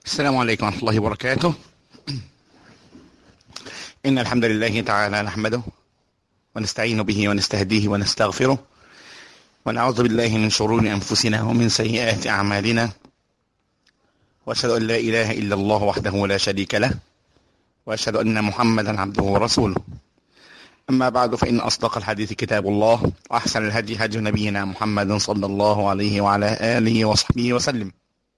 السلام عليكم ورحمة الله وبركاته إن الحمد لله تعالى نحمده ونستعين به ونستهديه ونستغفره ونعوذ بالله من شرور أنفسنا ومن سيئات أعمالنا وأشهد أن لا إله إلا الله وحده لا شريك له وأشهد أن محمدا عبده ورسوله أما بعد فإن أصدق الحديث كتاب الله وأحسن الهدي هدي نبينا محمد صلى الله عليه وعلى آله وصحبه وسلم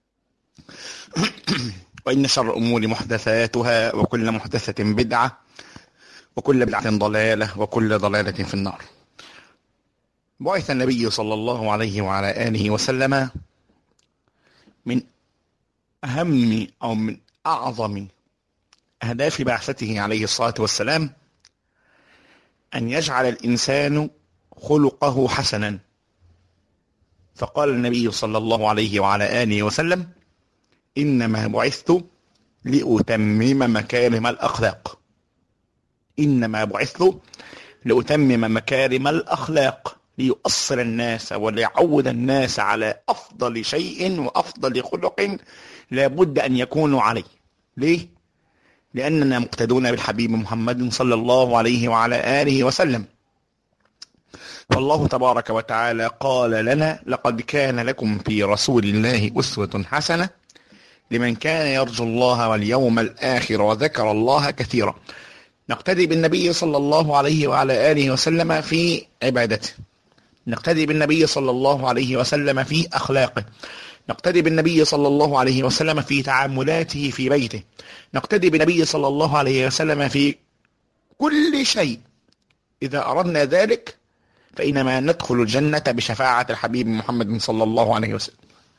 وإن شر الأمور محدثاتها وكل محدثة بدعة وكل بدعة ضلالة وكل ضلالة في النار بعث النبي صلى الله عليه وعلى آله وسلم من أهم أو من أعظم أهداف بعثته عليه الصلاة والسلام أن يجعل الإنسان خلقه حسنا فقال النبي صلى الله عليه وعلى آله وسلم إنما بعثت لأتمم مكارم الأخلاق إنما بعثت لأتمم مكارم الأخلاق ليؤصل الناس وليعود الناس على أفضل شيء وأفضل خلق لابد أن يكونوا عليه ليه؟ لأننا مقتدون بالحبيب محمد صلى الله عليه وعلى آله وسلم والله تبارك وتعالى قال لنا لقد كان لكم في رسول الله أسوة حسنة لمن كان يرجو الله واليوم الآخر وذكر الله كثيرا نقتدي بالنبي صلى الله عليه وعلى آله وسلم في عبادته نقتدي بالنبي صلى الله عليه وسلم في أخلاقه نقتدي بالنبي صلى الله عليه وسلم في تعاملاته في بيته نقتدي بالنبي صلى الله عليه وسلم في كل شيء إذا أردنا ذلك فإنما ندخل الجنة بشفاعة الحبيب محمد صلى الله عليه وسلم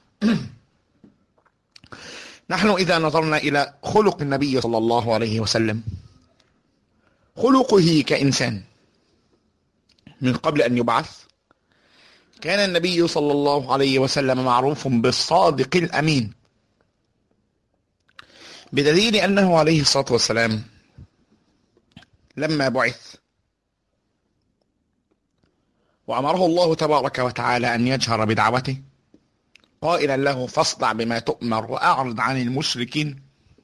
نحن إذا نظرنا إلى خلق النبي صلى الله عليه وسلم خلقه كإنسان من قبل أن يبعث كان النبي صلى الله عليه وسلم معروف بالصادق الأمين بدليل أنه عليه الصلاة والسلام لما بعث وأمره الله تبارك وتعالى أن يجهر بدعوته قائلا له فاصدع بما تؤمر وأعرض عن المشركين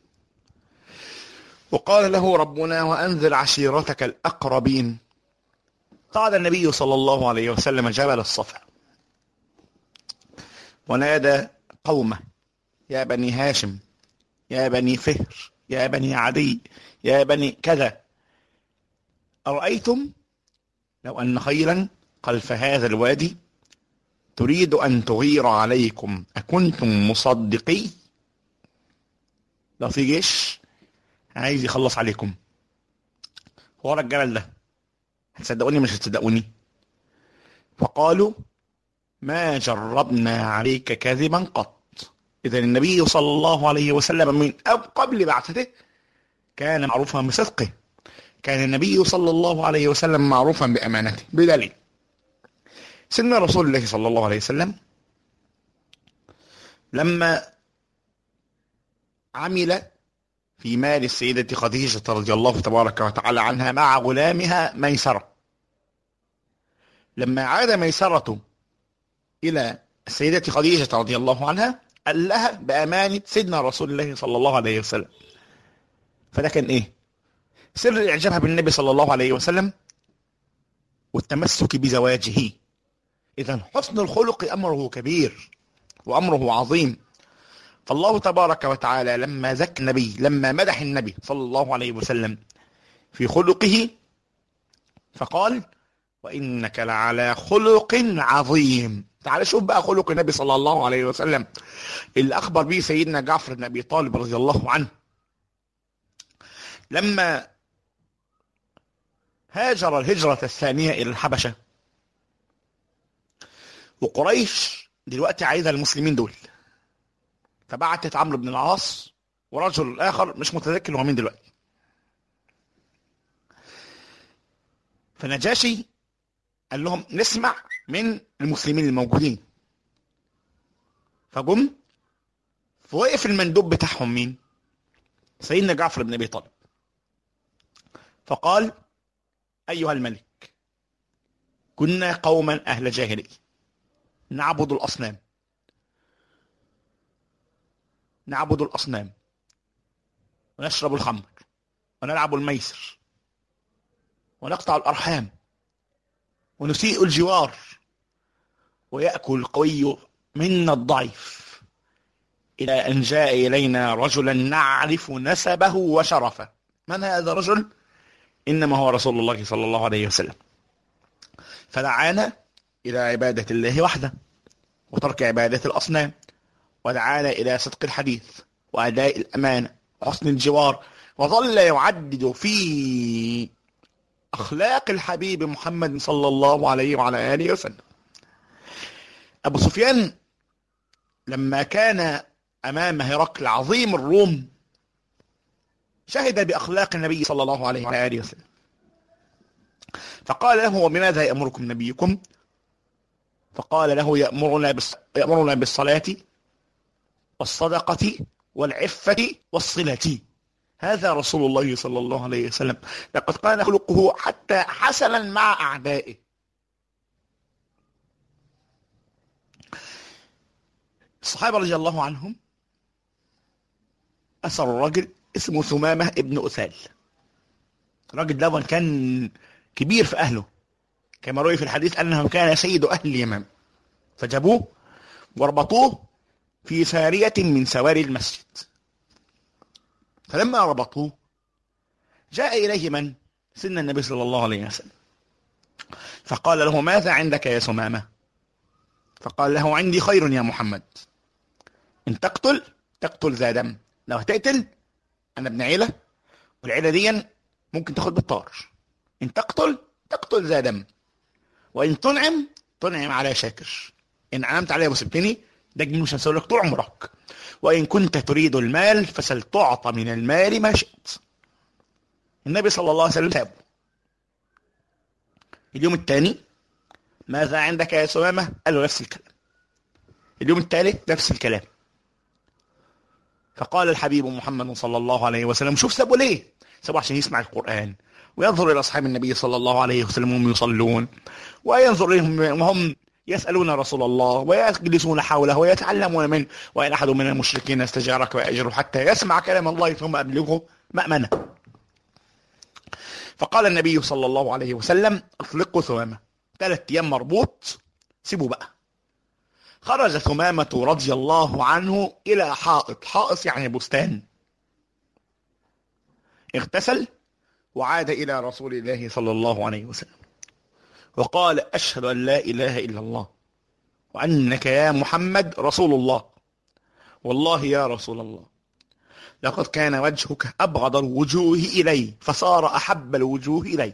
وقال له ربنا وأنذر عشيرتك الأقربين صعد النبي صلى الله عليه وسلم جبل الصفا ونادى قومه يا بني هاشم يا بني فهر يا بني عدي يا بني كذا أرأيتم لو أن خيلا خلف هذا الوادي تريد أن تغير عليكم أكنتم مصدقي لو في جيش عايز يخلص عليكم ورا الجبل ده هتصدقوني مش هتصدقوني فقالوا ما جربنا عليك كذبا قط إذا النبي صلى الله عليه وسلم من قبل بعثته كان معروفا بصدقه كان النبي صلى الله عليه وسلم معروفا بأمانته بدليل سيدنا رسول الله صلى الله عليه وسلم لما عمل في مال السيدة خديجة رضي الله تبارك وتعالى عنها مع غلامها ميسرة لما عاد ميسرة إلى السيدة خديجة رضي الله عنها قال لها بأمانة سيدنا رسول الله صلى الله عليه وسلم فده كان إيه سر إعجابها بالنبي صلى الله عليه وسلم والتمسك بزواجه إذا حسن الخلق أمره كبير وأمره عظيم فالله تبارك وتعالى لما زكى النبي لما مدح النبي صلى الله عليه وسلم في خلقه فقال وإنك لعلى خلق عظيم تعال شوف بقى خلق النبي صلى الله عليه وسلم اللي أخبر به سيدنا جعفر بن أبي طالب رضي الله عنه لما هاجر الهجرة الثانية إلى الحبشة وقريش دلوقتي عايزة المسلمين دول فبعتت عمرو بن العاص ورجل آخر مش متذكر هو مين دلوقتي فنجاشي قال لهم نسمع من المسلمين الموجودين فجم فوقف المندوب بتاعهم مين سيدنا جعفر بن ابي طالب فقال ايها الملك كنا قوما اهل جاهليه نعبد الاصنام نعبد الأصنام ونشرب الخمر ونلعب الميسر ونقطع الأرحام ونسيء الجوار ويأكل القوي منا الضعيف إلى أن جاء إلينا رجلا نعرف نسبه وشرفه من هذا الرجل؟ إنما هو رسول الله صلى الله عليه وسلم فدعانا إلى عبادة الله وحده وترك عبادة الأصنام ودعانا إلى صدق الحديث وأداء الأمانة وحسن الجوار وظل يعدد في أخلاق الحبيب محمد صلى الله عليه وعلى آله وسلم أبو سفيان لما كان أمام هرقل عظيم الروم شهد بأخلاق النبي صلى الله عليه وعلى آله وسلم فقال له وبماذا يأمركم نبيكم فقال له يأمرنا, بالص... يأمرنا بالصلاة والصدقة والعفة والصلة هذا رسول الله صلى الله عليه وسلم لقد كان خلقه حتى حسنا مع أعدائه الصحابة رضي الله عنهم أسر رجل اسمه ثمامة ابن أثال الراجل ده كان كبير في أهله كما روي في الحديث أنه كان سيد أهل اليمن فجابوه وربطوه في سارية من سواري المسجد فلما ربطوه جاء إليه من؟ سن النبي صلى الله عليه وسلم فقال له ماذا عندك يا سمامة فقال له عندي خير يا محمد إن تقتل تقتل ذا دم لو هتقتل أنا ابن عيلة والعيلة دي ممكن تاخد بالطار إن تقتل تقتل ذا دم وإن تنعم تنعم على شاكر إن أنعمت عليه وسبتني ده جميل مش هنسوي لك طول عمرك وإن كنت تريد المال فسل تعطى من المال ما شئت النبي صلى الله عليه وسلم تابه اليوم الثاني ماذا عندك يا سمامة قال له نفس الكلام اليوم الثالث نفس الكلام فقال الحبيب محمد صلى الله عليه وسلم شوف سابه ليه سابه عشان يسمع القرآن وينظر إلى أصحاب النبي صلى الله عليه وسلم وهم يصلون وينظر إليهم وهم يسألون رسول الله ويجلسون حوله ويتعلمون منه وإن أحد من المشركين استجارك ويأجره حتى يسمع كلام الله ثم أبلغه مأمنة فقال النبي صلى الله عليه وسلم اطلقوا ثمامة ثلاث أيام مربوط سيبوا بقى خرج ثمامة رضي الله عنه إلى حائط حائط يعني بستان اغتسل وعاد إلى رسول الله صلى الله عليه وسلم وقال أشهد أن لا إله إلا الله وأنك يا محمد رسول الله والله يا رسول الله لقد كان وجهك أبغض الوجوه إلي فصار أحب الوجوه إلي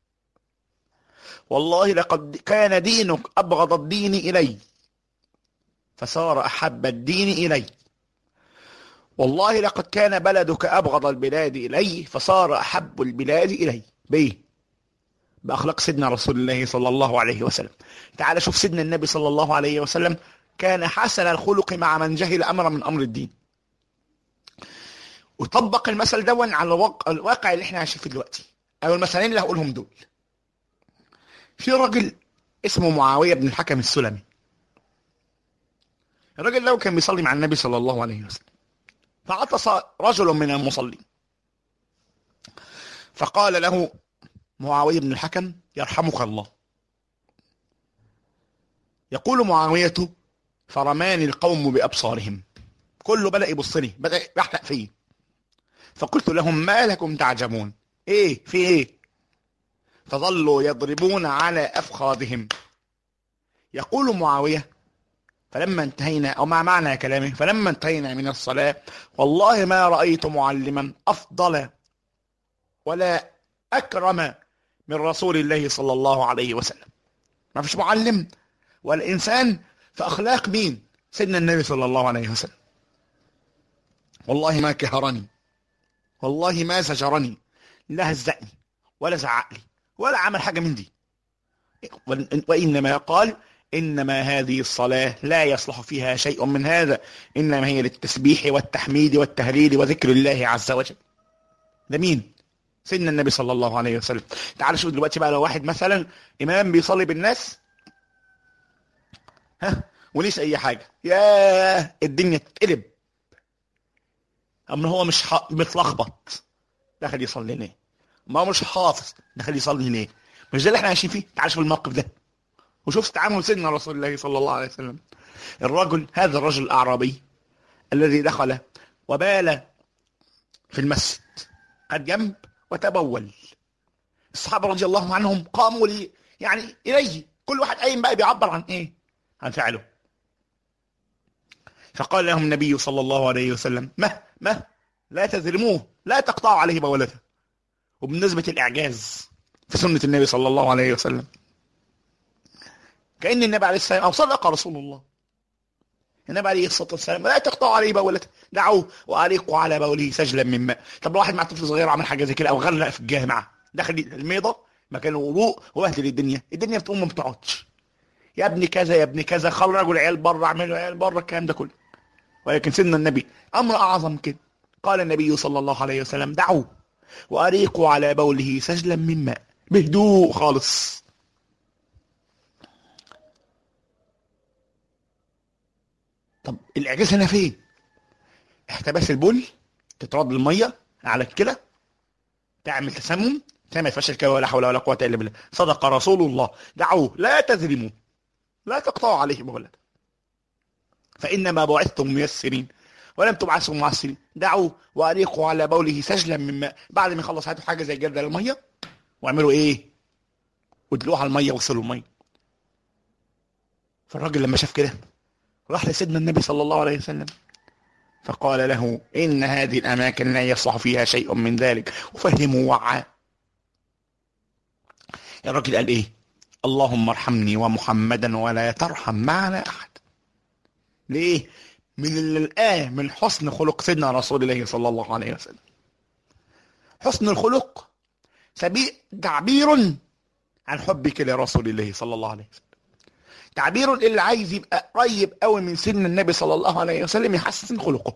والله لقد كان دينك أبغض الدين إلي فصار أحب الدين إلي والله لقد كان بلدك أبغض البلاد إلي فصار أحب البلاد إلي بيه بأخلاق سيدنا رسول الله صلى الله عليه وسلم تعال شوف سيدنا النبي صلى الله عليه وسلم كان حسن الخلق مع من جهل أمر من أمر الدين وطبق المثل دون على الواقع اللي احنا عايشين فيه دلوقتي او المثلين اللي هقولهم دول في راجل اسمه معاوية بن الحكم السلمي الراجل ده كان بيصلي مع النبي صلى الله عليه وسلم فعطس رجل من المصلين فقال له معاوية بن الحكم يرحمك الله يقول معاوية فرماني القوم بأبصارهم كله بدأ يبص لي بدأ يحلق فيه فقلت لهم ما لكم تعجبون ايه في ايه فظلوا يضربون على أفخاذهم يقول معاوية فلما انتهينا أو مع معنى كلامه فلما انتهينا من الصلاة والله ما رأيت معلما أفضل ولا أكرم من رسول الله صلى الله عليه وسلم ما فيش معلم والإنسان في أخلاق مين سيدنا النبي صلى الله عليه وسلم والله ما كهرني والله ما زجرني لا هزقني ولا زعق لي ولا عمل حاجة من دي وإنما قال إنما هذه الصلاة لا يصلح فيها شيء من هذا إنما هي للتسبيح والتحميد والتهليل وذكر الله عز وجل ده مين سيدنا النبي صلى الله عليه وسلم تعال شوف دلوقتي بقى لو واحد مثلا إمام بيصلي بالناس ها وليس أي حاجة يا الدنيا تتقلب اما هو مش ح... متلخبط دخل يصلي ليه ما هو مش حافظ دخل يصلي ليه مش ده اللي احنا عايشين فيه تعال شوف الموقف ده وشوف تعامل سيدنا رسول الله صلى الله عليه وسلم الرجل هذا الرجل الاعرابي الذي دخل وبال في المسجد قد جنب وتبول الصحابه رضي الله عنهم قاموا لي يعني اليه كل واحد قايم بقى بيعبر عن ايه عن فعله فقال لهم النبي صلى الله عليه وسلم ما ما لا تذرموه لا تقطعوا عليه بولته وبالنسبة الإعجاز في سنة النبي صلى الله عليه وسلم كأن النبي عليه السلام أو صدق رسول الله النبي عليه الصلاة والسلام لا تقطعوا عليه بولته دعوه وأريقوا على بوله سجلا من ماء طب لو واحد مع طفل صغير عمل حاجة زي كده أو غرق في الجامعة دخل الميضة مكان الوضوء وبهدل الدنيا الدنيا بتقوم ما بتقعدش يا ابني كذا يا ابني كذا خرجوا العيال بره اعملوا عيال بره الكلام ده كله ولكن سيدنا النبي امر اعظم كده قال النبي صلى الله عليه وسلم دعوه واريقوا على بوله سجلا من ماء بهدوء خالص طب الاعجاز هنا فين احتباس البول تترد الميه على الكلى تعمل تسمم تعمل فشل كلى ولا حول ولا قوه الا بالله صدق رسول الله دعوه لا تذرموا لا تقطعوا عليه بولده فإنما بعثتم ميسرين ولم تبعثوا معسرين دعوا وأريقوا على بوله سجلا من ماء بعد ما يخلص هاتوا حاجة زي جردل المية واعملوا إيه؟ ودلوها على المية وصلوا المية فالراجل لما شاف كده راح لسيدنا النبي صلى الله عليه وسلم فقال له إن هذه الأماكن لا يصلح فيها شيء من ذلك وفهموا وعاه الراجل قال إيه اللهم ارحمني ومحمدا ولا ترحم معنا أحد ليه من الآية من حسن خلق سيدنا رسول الله صلى الله عليه وسلم حسن الخلق سبيل تعبير عن حبك لرسول الله صلى الله عليه وسلم تعبير اللي عايز يبقى قريب قوي من سن النبي صلى الله عليه وسلم يحسن خلقه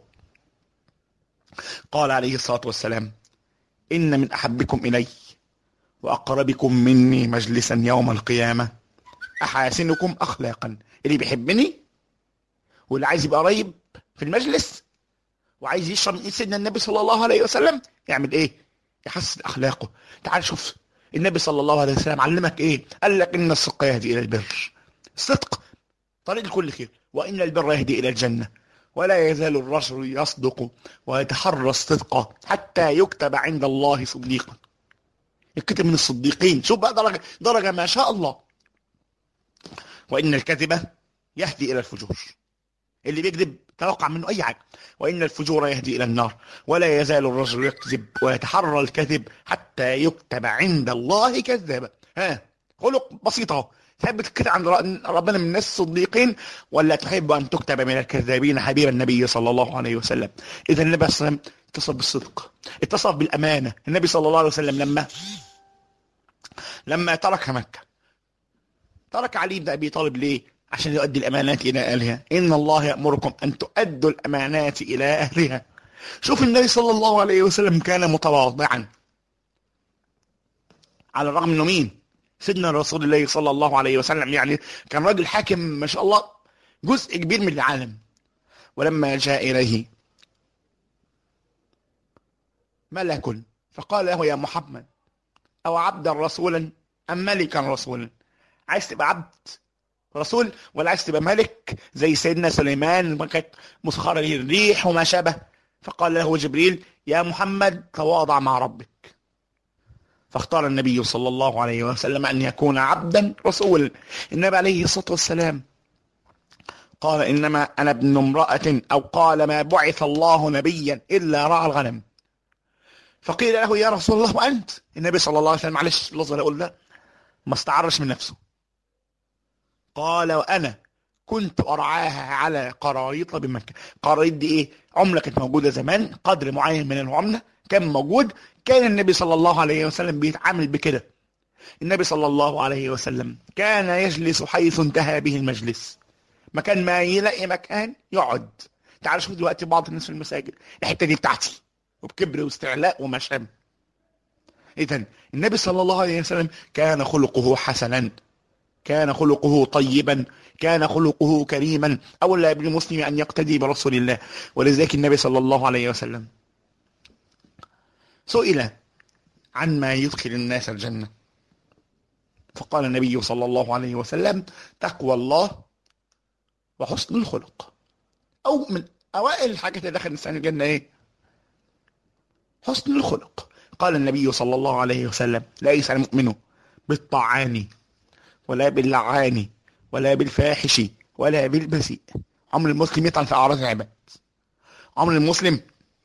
قال عليه الصلاة والسلام إن من أحبكم إلي وأقربكم مني مجلسا يوم القيامة أحاسنكم أخلاقا اللي بيحبني واللي عايز يبقى قريب في المجلس وعايز يشرب من سيدنا النبي صلى الله عليه وسلم يعمل ايه يحسن اخلاقه تعال شوف النبي صلى الله عليه وسلم علمك ايه قال لك ان الصدق يهدي الى البر الصدق طريق لكل خير وان البر يهدي الى الجنه ولا يزال الرجل يصدق ويتحرى الصدق حتى يكتب عند الله صديقا يكتب من الصديقين شوف بقى درجه درجه ما شاء الله وان الكذب يهدي الى الفجور اللي بيكذب توقع منه اي حاجه وان الفجور يهدي الى النار ولا يزال الرجل يكذب ويتحرى الكذب حتى يكتب عند الله كذابا ها خلق بسيط اهو تحب تكتب عند ربنا من الناس الصديقين ولا تحب ان تكتب من الكذابين حبيب النبي صلى الله عليه وسلم اذا النبي صلى الله عليه وسلم اتصف بالصدق اتصف بالامانه النبي صلى الله عليه وسلم لما لما ترك مكه ترك علي بن ابي طالب ليه عشان يؤدي الأمانات إلى أهلها إن الله يأمركم أن تؤدوا الأمانات إلى أهلها شوف النبي صلى الله عليه وسلم كان متواضعا على الرغم أنه مين سيدنا رسول الله صلى الله عليه وسلم يعني كان راجل حاكم ما شاء الله جزء كبير من العالم ولما جاء إليه ملك فقال له يا محمد أو عبدا رسولا أم ملكا رسولا عايز تبقى عبد رسول ولا عايز تبقى ملك زي سيدنا سليمان ما كانت مسخره له الريح وما شابه فقال له جبريل يا محمد تواضع مع ربك فاختار النبي صلى الله عليه وسلم ان يكون عبدا رسولا النبي عليه الصلاه والسلام قال انما انا ابن امراه او قال ما بعث الله نبيا الا رعى الغنم فقيل له يا رسول الله وانت النبي صلى الله عليه وسلم معلش لفظ اقول ده ما استعرش من نفسه قال وأنا كنت أرعاها على قراريط بمكة قراريط دي إيه عملة كانت موجودة زمان قدر معين من العملة كان موجود كان النبي صلى الله عليه وسلم بيتعامل بكده النبي صلى الله عليه وسلم كان يجلس حيث انتهى به المجلس مكان ما يلاقي مكان يقعد تعال شوف دلوقتي بعض الناس في المساجد الحتة دي بتاعتي وبكبر واستعلاء ومشام إذا النبي صلى الله عليه وسلم كان خلقه حسنا كان خلقه طيبا كان خلقه كريما أولى ابن مسلم أن يقتدي برسول الله ولذلك النبي صلى الله عليه وسلم سئل عن ما يدخل الناس الجنة فقال النبي صلى الله عليه وسلم تقوى الله وحسن الخلق أو من أوائل الحاجات اللي دخل الإنسان الجنة إيه؟ حسن الخلق قال النبي صلى الله عليه وسلم ليس المؤمن بالطعان ولا باللعان ولا بالفاحش ولا بالبذيء عمر المسلم يطعن في أعراض العباد عمر المسلم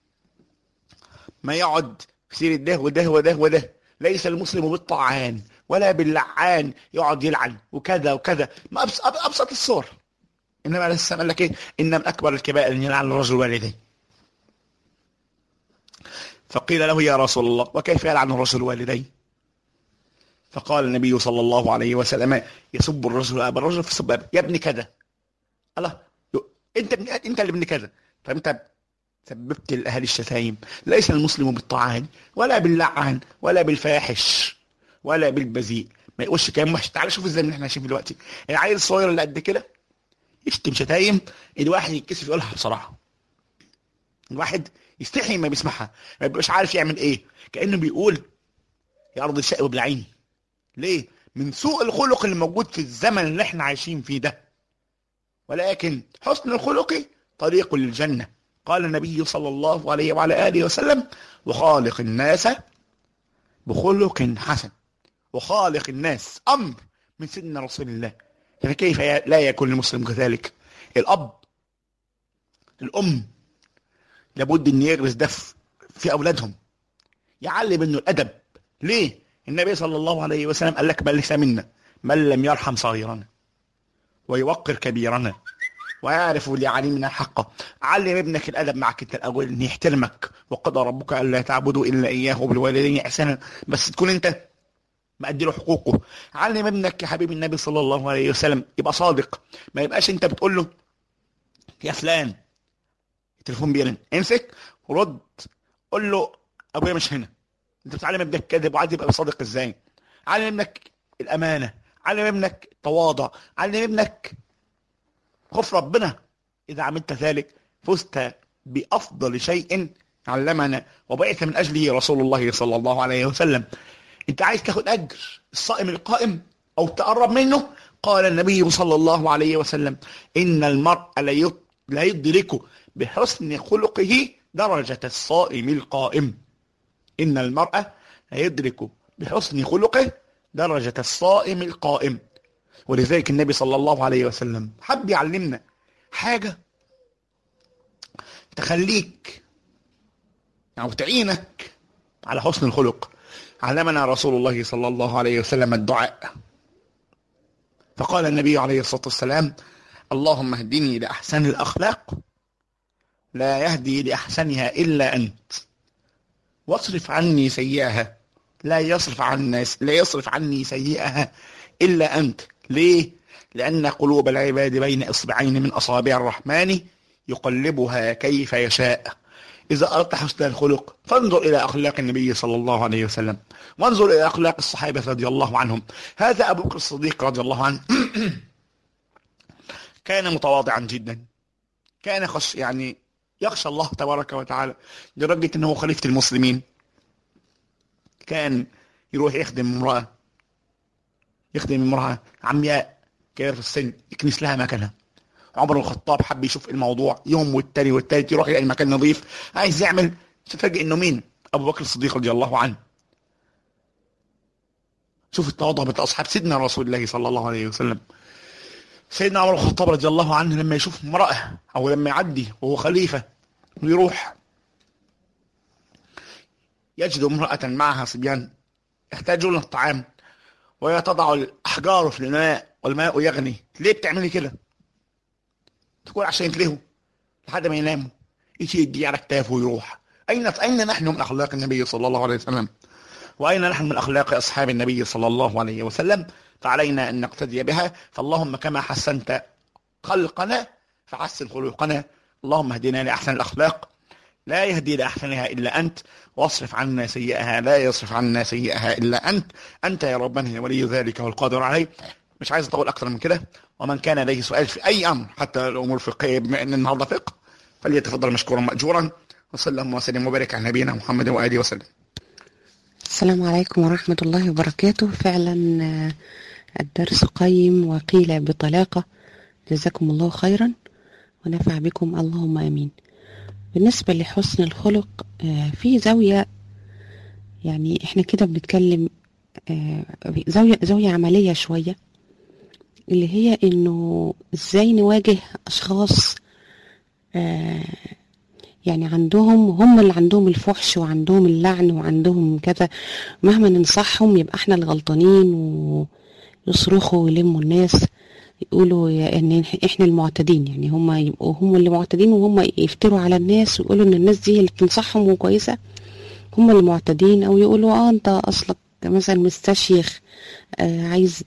ما يقعد في سيرة ده وده وده وده ليس المسلم بالطعان ولا باللعان يقعد يلعن وكذا وكذا ما أبسط, أبسط الصور إنما عليه السلام قال لك إيه إن من أكبر الكبائر أن يلعن الرجل والديه فقيل له يا رسول الله وكيف يلعن الرجل والديه فقال النبي صلى الله عليه وسلم يسب الرجل ابا الرجل في سب يا ابن كذا الله انت ابن انت اللي ابن كذا طب انت سببت الاهالي الشتايم ليس المسلم بالطعان ولا باللعان ولا بالفاحش ولا بالبذيء ما يقولش كلام وحش تعال شوف ازاي احنا عايشين دلوقتي العيل الصغير اللي قد كده يشتم شتايم الواحد يتكسف يقولها بصراحه الواحد يستحي ما بيسمعها ما بيبقاش عارف يعمل ايه كانه بيقول يا ارض الشقي وبلعيني ليه من سوء الخلق اللي موجود في الزمن اللي احنا عايشين فيه ده ولكن حسن الخلق طريق للجنة قال النبي صلى الله عليه وعلى آله وسلم وخالق الناس بخلق حسن وخالق الناس أمر من سيدنا رسول الله فكيف لا يكون المسلم كذلك الأب الأم لابد أن يغرس ده في أولادهم يعلم أنه الأدب ليه النبي صلى الله عليه وسلم قال لك بل ليس منا من لم يرحم صغيرنا ويوقر كبيرنا ويعرف لعليمنا حقه علم ابنك الادب معك انت الاول ان يحترمك وقضى ربك الا تعبدوا الا اياه وبالوالدين احسانا بس تكون انت مأدي له حقوقه علم ابنك يا حبيب النبي صلى الله عليه وسلم يبقى صادق ما يبقاش انت بتقول له يا فلان التليفون بيرن امسك ورد قول له ابويا مش هنا انت بتعلم ابنك كذب وعايز يبقى صادق ازاي علم ابنك الامانه علم ابنك التواضع علم ابنك خوف ربنا اذا عملت ذلك فزت بافضل شيء علمنا وبعث من اجله رسول الله صلى الله عليه وسلم انت عايز تاخد اجر الصائم القائم او تقرب منه قال النبي صلى الله عليه وسلم ان المرء لا يدرك بحسن خلقه درجه الصائم القائم إن المرأة لا يدرك بحسن خلقه درجة الصائم القائم ولذلك النبي صلى الله عليه وسلم حب يعلمنا حاجة تخليك أو تعينك على حسن الخلق علمنا رسول الله صلى الله عليه وسلم الدعاء فقال النبي عليه الصلاة والسلام اللهم اهدني لأحسن الأخلاق لا يهدي لأحسنها إلا أنت واصرف عني سيئها لا يصرف عن لا يصرف عني سيئها إلا أنت ليه؟ لأن قلوب العباد بين إصبعين من أصابع الرحمن يقلبها كيف يشاء إذا أردت حسن الخلق فانظر إلى أخلاق النبي صلى الله عليه وسلم وانظر إلى أخلاق الصحابة رضي الله عنهم هذا أبو بكر الصديق رضي الله عنه كان متواضعا جدا كان خش يعني يخشى الله تبارك وتعالى لدرجة أنه خليفة المسلمين كان يروح يخدم امرأة يخدم امرأة عمياء كبيرة في السن يكنس لها مكانها عمر بن الخطاب حب يشوف الموضوع يوم والتاني والتالت يروح يلاقي المكان نظيف عايز يعمل تفاجئ انه مين ابو بكر الصديق رضي الله عنه شوف التواضع بتاع اصحاب سيدنا رسول الله صلى الله عليه وسلم سيدنا عمر بن الخطاب رضي الله عنه لما يشوف امرأة او لما يعدي وهو خليفة ويروح يجد امرأة معها صبيان يحتاجون الطعام وهي تضع الأحجار في الماء والماء يغني ليه بتعملي كده تقول عشان يتلهوا لحد ما يناموا يجي يدي على كتافه ويروح أين أين نحن من أخلاق النبي صلى الله عليه وسلم وأين نحن من أخلاق أصحاب النبي صلى الله عليه وسلم فعلينا أن نقتدي بها فاللهم كما حسنت خلقنا فحسن خلقنا اللهم اهدنا لأحسن الأخلاق لا يهدي لأحسنها إلا أنت واصرف عنا سيئها لا يصرف عنا سيئها إلا أنت أنت يا ربنا ولي ذلك والقادر عليه مش عايز أطول أكثر من كده ومن كان لديه سؤال في أي أمر حتى الأمور الفقهية بما أن النهاردة فقه فليتفضل مشكورا مأجورا وصلى الله وسلم وبارك على نبينا محمد وآله وسلم السلام عليكم ورحمة الله وبركاته فعلا الدرس قيم وقيل بطلاقة جزاكم الله خيرا ونفع بكم اللهم امين بالنسبة لحسن الخلق في زاوية يعني احنا كده بنتكلم زاوية زاوية عملية شوية اللي هي انه ازاي نواجه اشخاص يعني عندهم هم اللي عندهم الفحش وعندهم اللعن وعندهم كذا مهما ننصحهم يبقى احنا الغلطانين ويصرخوا ويلموا الناس يقولوا ان احنا المعتدين يعني هم يبقوا هم اللي معتدين وهم يفتروا على الناس ويقولوا ان الناس دي اللي بتنصحهم وكويسه هم اللي معتدين او يقولوا اه انت اصلك مثلا مستشيخ آه عايز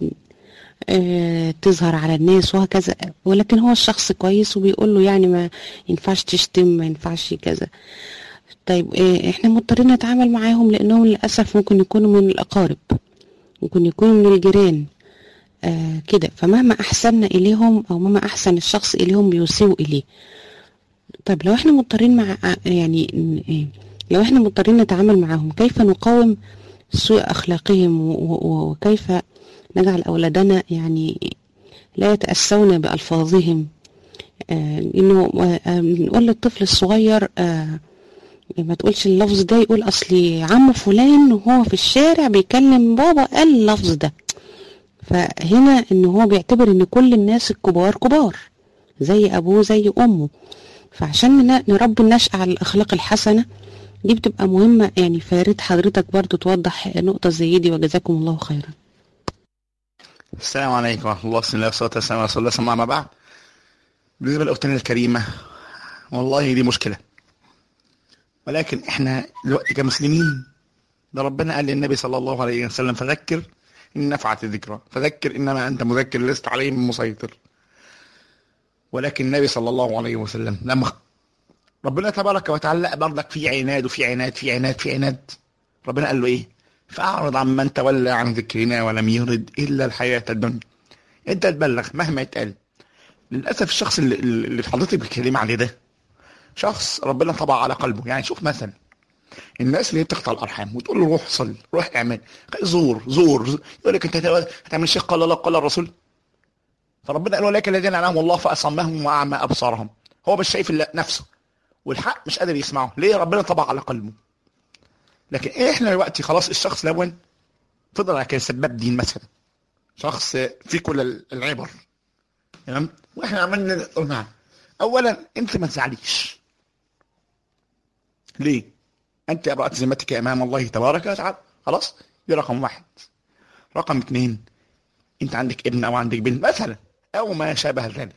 آه تظهر على الناس وهكذا ولكن هو الشخص كويس وبيقول له يعني ما ينفعش تشتم ما ينفعش كذا طيب آه احنا مضطرين نتعامل معاهم لانهم للاسف ممكن يكونوا من الاقارب ممكن يكونوا من الجيران آه كده فمهما احسننا اليهم او مهما احسن الشخص اليهم بيسيئوا اليه طيب لو احنا مضطرين مع يعني لو احنا مضطرين نتعامل معاهم كيف نقاوم سوء اخلاقهم وكيف نجعل اولادنا يعني لا يتاسون بالفاظهم آه انه آه نقول للطفل الصغير آه ما تقولش اللفظ ده يقول اصلي عم فلان وهو في الشارع بيكلم بابا قال اللفظ ده فهنا ان هو بيعتبر ان كل الناس الكبار كبار زي ابوه زي امه فعشان نربي النشأة على الاخلاق الحسنة دي بتبقى مهمة يعني فياريت حضرتك برضو توضح نقطة زي دي وجزاكم الله خيرا السلام عليكم ورحمة الله بسم الله والصلاة والسلام على رسول الله صلى الله عليه بعد بالنسبة لأختنا الكريمة والله دي مشكلة ولكن احنا دلوقتي كمسلمين ده ربنا قال للنبي صلى الله عليه وسلم فذكر إن نفعت الذكرى فذكر إنما أنت مذكر لست عليهم مسيطر ولكن النبي صلى الله عليه وسلم لما ربنا تبارك وتعالى برضك في عناد وفي عناد في عناد في عناد ربنا قال له ايه فاعرض عن من تولى عن ذكرنا ولم يرد الا الحياه الدنيا انت تبلغ مهما يتقال للاسف الشخص اللي, اللي حضرتك بتتكلم عليه ده شخص ربنا طبع على قلبه يعني شوف مثلا الناس اللي بتقطع الارحام وتقول له روح صلي روح اعمل زور زور, زور. يقول لك انت هتعمل شيء قال الله قال الرسول فربنا قال ولكن الذين انعم الله فاصمهم واعمى ابصارهم هو مش شايف الا نفسه والحق مش قادر يسمعه ليه ربنا طبع على قلبه لكن احنا دلوقتي خلاص الشخص لون فضل على كده سباب دين مثلا شخص في كل العبر تمام واحنا عملنا نقول معاه اولا انت ما تزعليش ليه انت ابرأت ذمتك امام الله تبارك وتعالى خلاص دي رقم واحد رقم اثنين انت عندك ابن او عندك بنت مثلا او ما شابه ذلك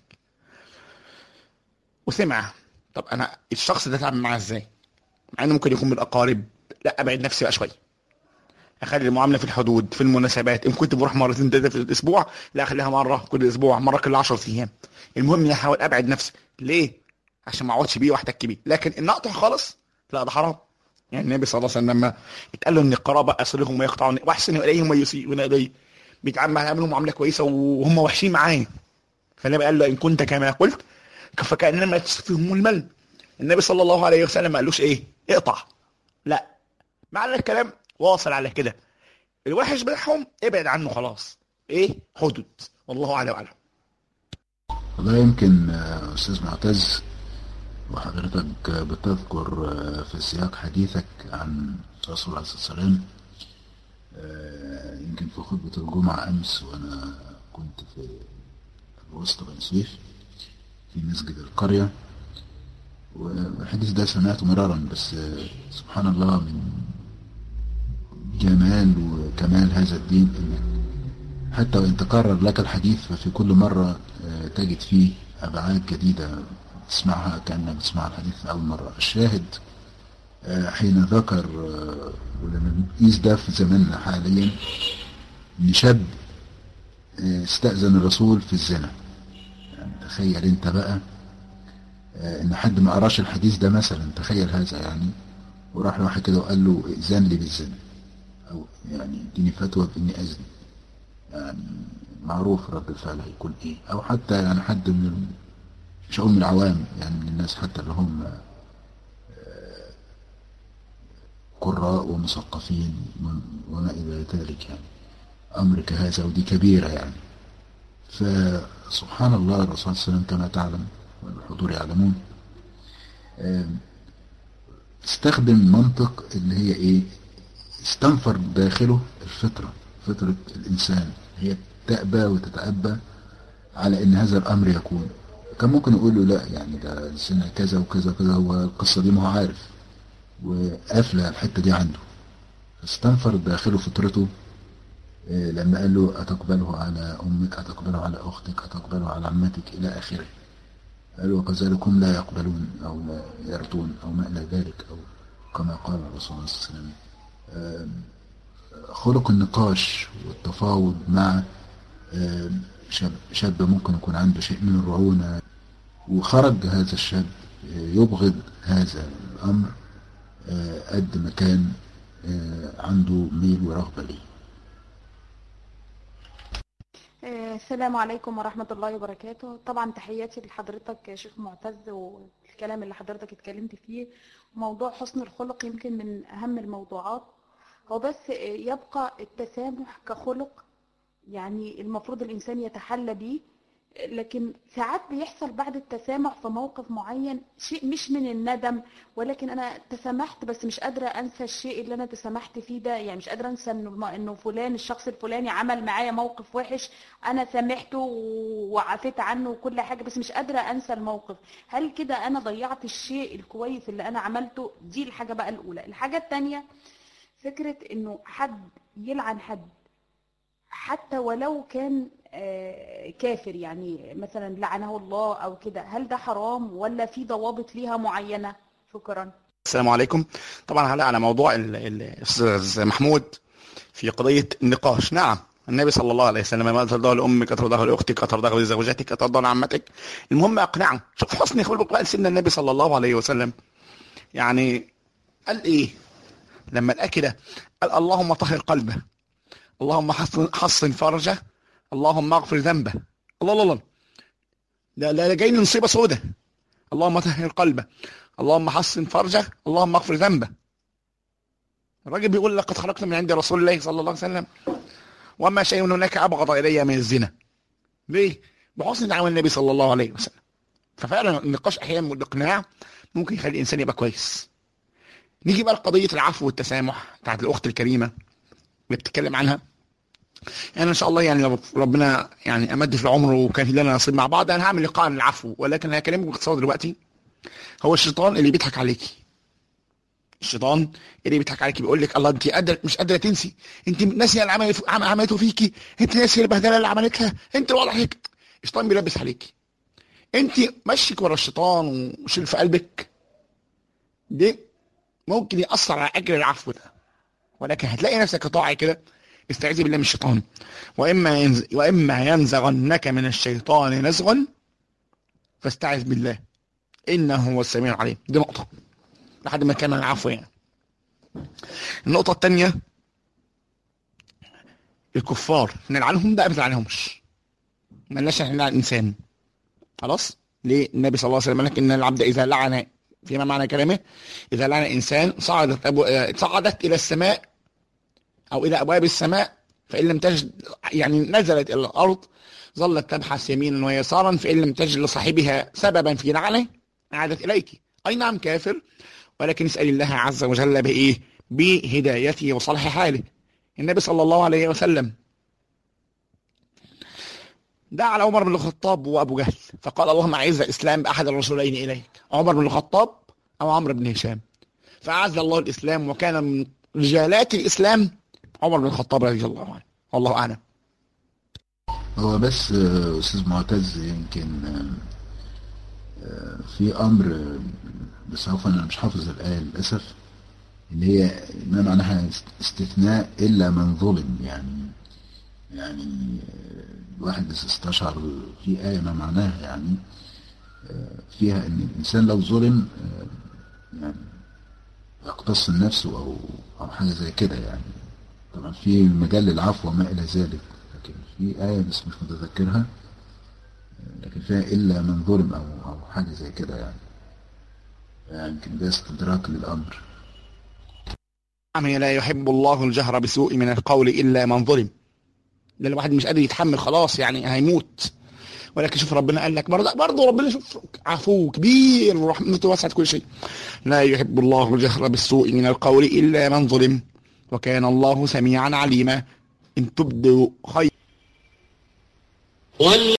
وسمع طب انا الشخص ده اتعامل معاه ازاي مع انه ممكن يكون من الاقارب لا ابعد نفسي بقى شويه اخلي المعامله في الحدود في المناسبات ان كنت بروح مرتين ثلاثه في الاسبوع لا اخليها مره كل اسبوع مره كل 10 ايام المهم اني احاول ابعد نفسي ليه عشان ما اقعدش بيه واحتك بيه لكن ان اقطع خالص لا ده حرام يعني النبي صلى الله عليه وسلم لما اتقال له ان القرابه اصلهم ويقطعون واحسن اليهم ويسيئون الي بيتعامل يعملوا معامله كويسه وهم وحشين معايا فالنبي قال له ان كنت كما قلت فكانما تسفهم المل النبي صلى الله عليه وسلم ما قالوش ايه اقطع لا معنى الكلام واصل على كده الوحش بتاعهم ابعد عنه خلاص ايه حدود والله اعلم واعلم والله يمكن استاذ معتز وحضرتك بتذكر في سياق حديثك عن الرسول عليه الصلاه والسلام يمكن في خطبه الجمعه امس وانا كنت في وسط بني سويف في مسجد القريه والحديث ده سمعته مرارا بس سبحان الله من جمال وكمال هذا الدين انك حتى وان تكرر لك الحديث ففي كل مرة تجد فيه ابعاد جديدة تسمعها كأنك تسمع الحديث اول مرة الشاهد حين ذكر ولما نقيس ده في زماننا حاليا ان شاب استأذن الرسول في الزنا يعني تخيل انت بقى ان حد ما قراش الحديث ده مثلا تخيل هذا يعني وراح لواحد كده وقال له ائذن لي بالزنا او يعني اديني فتوى باني اذني يعني معروف رد الفعل هيكون ايه او حتى يعني حد من مش هقول من العوام يعني من الناس حتى اللي هم قراء ومثقفين وما إلى ذلك يعني أمر كهذا ودي كبيرة يعني فسبحان الله الرسول صلى الله عليه وسلم كما تعلم والحضور يعلمون استخدم منطق اللي هي ايه استنفر داخله الفطرة فطرة الإنسان هي تأبى وتتأبى على ان هذا الأمر يكون كان ممكن يقول له لا يعني ده سنة كذا وكذا وكذا هو القصة دي ما هو عارف وقافلة الحتة دي عنده استنفر داخله فطرته لما قال له أتقبله على أمك أتقبله على أختك أتقبله على عمتك إلى آخره قال وكذلك هم لا يقبلون أو لا يرضون أو ما إلى ذلك أو كما قال الرسول صلى الله عليه وسلم خلق النقاش والتفاوض مع شاب, شاب ممكن يكون عنده شيء من الرعونة وخرج هذا الشاب يبغض هذا الأمر قد ما كان عنده ميل ورغبة ليه السلام عليكم ورحمة الله وبركاته طبعا تحياتي لحضرتك يا شيخ معتز والكلام اللي حضرتك اتكلمت فيه موضوع حسن الخلق يمكن من أهم الموضوعات هو بس يبقى التسامح كخلق يعني المفروض الإنسان يتحلى بيه لكن ساعات بيحصل بعد التسامح في موقف معين شيء مش من الندم ولكن انا تسامحت بس مش قادره انسى الشيء اللي انا تسامحت فيه ده يعني مش قادره انسى انه انه فلان الشخص الفلاني عمل معايا موقف وحش انا سامحته وعفيت عنه وكل حاجه بس مش قادره انسى الموقف هل كده انا ضيعت الشيء الكويس اللي انا عملته دي الحاجه بقى الاولى الحاجه الثانيه فكره انه حد يلعن حد حتى ولو كان كافر يعني مثلا لعنه الله او كده هل ده حرام ولا في ضوابط ليها معينه شكرا السلام عليكم طبعا هلا على موضوع الاستاذ محمود في قضيه النقاش نعم النبي صلى الله عليه وسلم ما ترضاه لامك ترضاه لاختك ترضاه لزوجتك ترضاه لعمتك المهم اقنعه شوف حسن خلق قال سيدنا النبي صلى الله عليه وسلم يعني قال ايه لما لقى كده قال اللهم طهر قلبه اللهم حصن حصن فرجه اللهم اغفر ذنبه الله الله الله لا لا جاي لي نصيبه سودة اللهم طهر قلبه اللهم حصن فرجه اللهم اغفر ذنبه الراجل بيقول لقد خرجت من عند رسول الله صلى الله عليه وسلم وما شيء هناك ابغض الي من الزنا ليه بحسن دعوه النبي صلى الله عليه وسلم ففعلا النقاش احيانا والاقناع ممكن يخلي الانسان يبقى كويس نيجي بقى لقضيه العفو والتسامح بتاعت الاخت الكريمه اللي بتتكلم عنها يعني ان شاء الله يعني لو ربنا يعني امد في العمر وكان لنا نصيب مع بعض انا هعمل لقاء عن العفو ولكن هكلمك باختصار دلوقتي هو الشيطان اللي بيضحك عليكي الشيطان اللي بيضحك عليكي بيقول لك الله انت قادر مش قادره تنسي انت ناسيه اللي عمل عملته فيكي انت ناسيه البهدله اللي عملتها انت وضع هيك الشيطان بيلبس عليكي انت مشيك ورا الشيطان وشيل في قلبك دي ممكن ياثر على اجر العفو ده ولكن هتلاقي نفسك طاعي كده استعيذ بالله من الشيطان واما ينز... واما ينزغنك من الشيطان نزغ فاستعذ بالله انه هو السميع العليم دي نقطه لحد ما كان العفو يعني النقطه الثانيه الكفار نلعنهم ده ما نلعنهمش مالناش احنا نلعن الانسان خلاص ليه النبي صلى الله عليه وسلم قال لك ان العبد اذا لعن فيما معنى كلامه اذا لعن انسان صعدت أبو... صعدت الى السماء أو إلى أبواب السماء فإن لم تجد يعني نزلت إلى الأرض ظلت تبحث يمينا ويسارا فإن لم تجد لصاحبها سببا في لعنه عادت إليك أي نعم كافر ولكن اسأل الله عز وجل بإيه بهدايته وصلح حاله النبي صلى الله عليه وسلم دعا على عمر بن الخطاب وأبو جهل فقال اللهم أعز الإسلام بأحد الرسولين إليك عمر بن الخطاب أو عمرو بن هشام فأعز الله الإسلام وكان من رجالات الإسلام عمر بن الخطاب رضي الله عنه والله اعلم هو بس استاذ معتز يمكن في امر بس عفوا انا مش حافظ الايه للاسف اللي هي ما معناها استثناء الا من ظلم يعني يعني الواحد استشعر في ايه ما معناها يعني فيها ان الانسان لو ظلم يعني يقتص النفس او او حاجه زي كده يعني طبعا في مجال للعفو وما الى ذلك لكن في آية بس مش متذكرها لكن فيها إلا من ظلم أو أو حاجة زي كده يعني يمكن يعني ده استدراك للأمر لا يحب الله الجهر بسوء من القول إلا من ظلم ده الواحد مش قادر يتحمل خلاص يعني هيموت ولكن شوف ربنا قال لك برضه برضه ربنا شوف عفو كبير ورحمته وسعت كل شيء لا يحب الله الجهر بالسوء من القول إلا من ظلم وكان الله سميعا عليما إن تبدوا خير